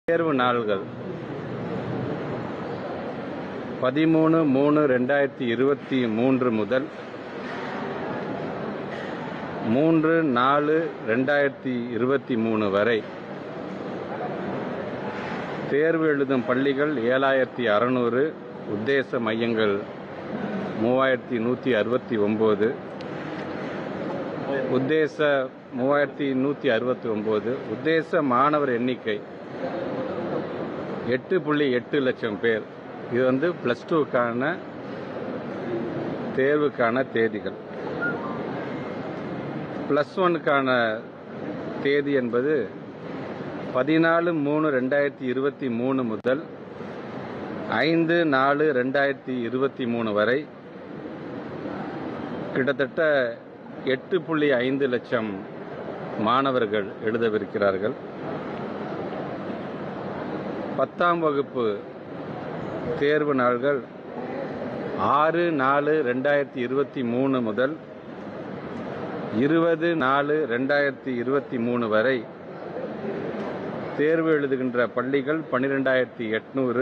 தேர்வு நாள்கள் பதிமூணு மூணு ரெண்டாயிரத்தி இருபத்தி மூன்று முதல் மூன்று நாலு ரெண்டாயிரத்தி இருபத்தி மூணு வரை தேர்வு எழுதும் பள்ளிகள் ஏழாயிரத்தி அறநூறு உத்தேச மையங்கள் மூவாயிரத்தி நூற்றி அறுபத்தி ஒம்பது உத்தேச மூவாயிரத்தி நூற்றி அறுபத்தி ஒம்பது உத்தேச மாணவர் எண்ணிக்கை எட்டு புள்ளி எட்டு லட்சம் பேர் இது வந்து ப்ளஸ் டூக்கான தேர்வுக்கான தேதிகள் ப்ளஸ் ஒனுக்கான தேதி என்பது பதினாலு மூணு ரெண்டாயிரத்தி இருபத்தி மூணு முதல் ஐந்து நாலு ரெண்டாயிரத்தி இருபத்தி மூணு வரை கிட்டத்தட்ட எட்டு புள்ளி ஐந்து லட்சம் மாணவர்கள் எழுதவிருக்கிறார்கள் பத்தாம் வகுப்பு தேர்வு நாள்கள் ஆறு நாலு ரெண்டாயிரத்தி இருபத்தி மூணு முதல் இருபது நாலு ரெண்டாயிரத்தி இருபத்தி மூணு வரை தேர்வு எழுதுகின்ற பள்ளிகள் பன்னிரெண்டாயிரத்தி எட்நூறு